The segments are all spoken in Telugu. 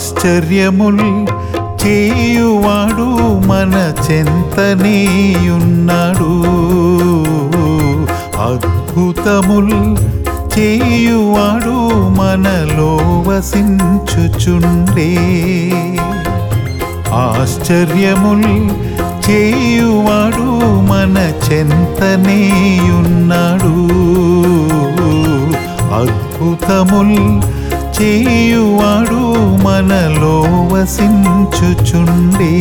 ఆశ్చర్యముల్ చేయువాడు మన చెంతనేయున్నాడు అద్భుతముల్ చేయువాడు మనలో వసించుచుండే ఆశ్చర్యముల్ చేయువాడు మన చెంతనేయున్నాడు అద్భుతముల్ చేయువాడు మనలో వసించుచుండే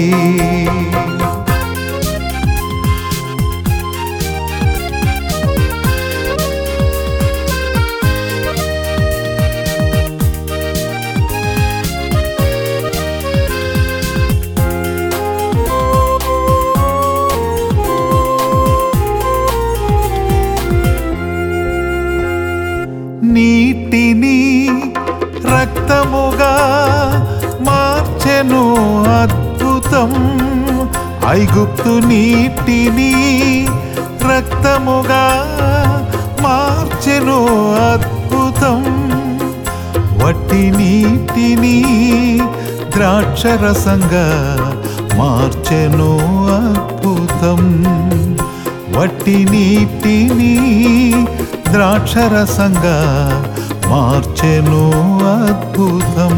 నీటిని రక్తముగా మార్చెను అద్భుతం ఐగుప్తు నీటిని రక్తముగా మార్చెను అద్భుతం వట్టి నీటిని ద్రాక్షరసంగా మార్చెను అద్భుతం వట్టి నీటిని ద్రాక్షరసంగా మార్చెను అద్భుతం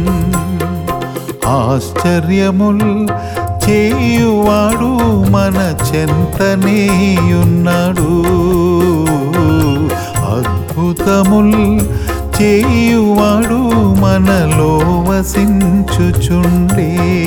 ఆశ్చర్యముల్ చేయువాడు మన చెంతనేయున్నాడు అద్భుతముల్ చేయువాడు మనలో వసించుచుండే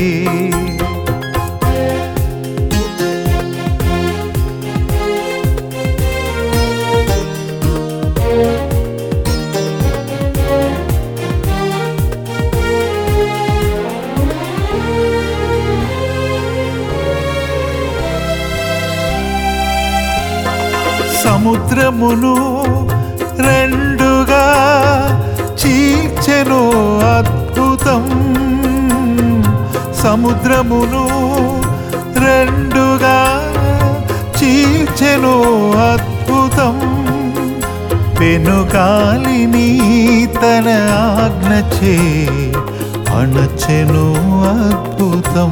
సముద్రమును రెండుగా చీల్చెను అద్భుతం సముద్రమును రెండుగా చీల్చెను అద్భుతం పెనుగాలిని తన ఆజ్ఞచే అణచెను అద్భుతం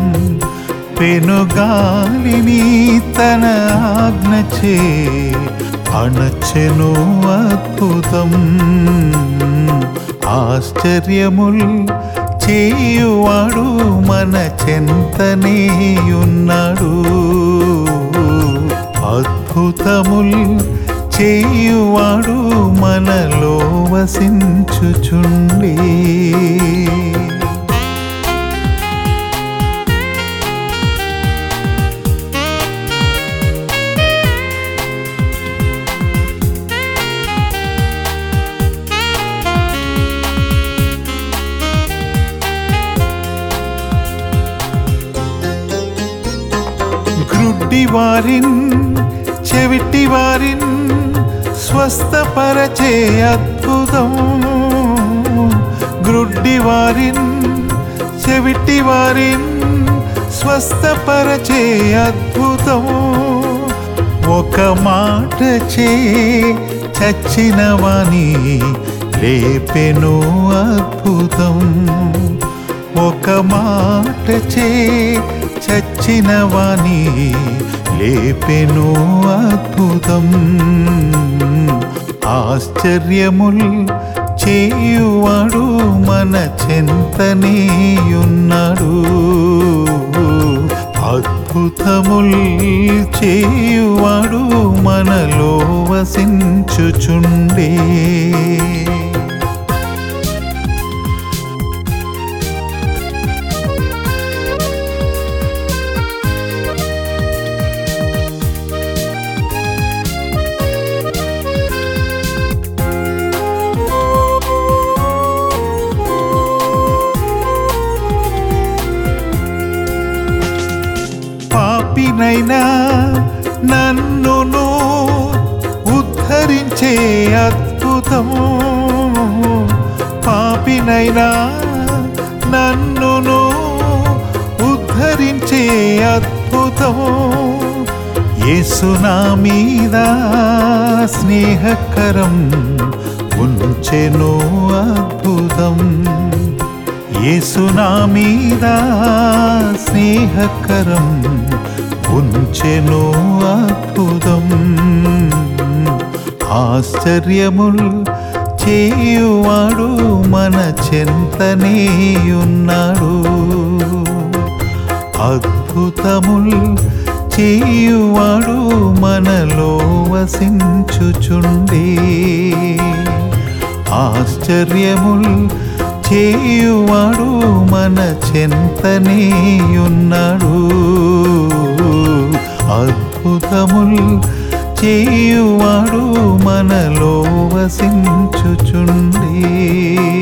పెనుగాలిని తన ఆజ్ఞచే అణచెను అద్భుతం ఆశ్చర్యముల్ చేయువాడు మన చెంతనేయున్నాడు అద్భుతముల్ చేయువాడు మనలో వసించుచుండే గ్రుడ్డి వారిన్ చెవిటి వారిన్ స్వస్థపరచే అద్భుతం గ్రుడ్డి వారిన్ చెవిటి వారిన్ స్వస్థపరచే అద్భుతం ఒక మాట చే చచ్చిన వాణి లేపెను అద్భుతం ఒక మాట చే చచ్చిన వాణి లేపెను అద్భుతం ఆశ్చర్యముల్ చేయువాడు మన చెంతనేయున్నాడు అద్భుతముల్ చేయువాడు మనలో వసించుచుండే పాపినైనా నన్నును ఉద్ధరించే అద్భుతం పాపినైనా నన్నును ఉద్ధరించే అద్భుతం యేసునా మీద స్నేహకరం ఉంచెను అద్భుతం యేసునా మీద స్నేహకరం ఉంచెను అద్భుతం ఆశ్చర్యముల్ చేయువాడు మన చెంతనే ఉన్నాడు అద్భుతముల్ చేయువాడు మనలో వసించుచుండే ఆశ్చర్యముల్ చేయువాడు మన చెంతనే ఉన్నాడు అద్భుతముల్ చేయువాడు మనలో వసించుచుండే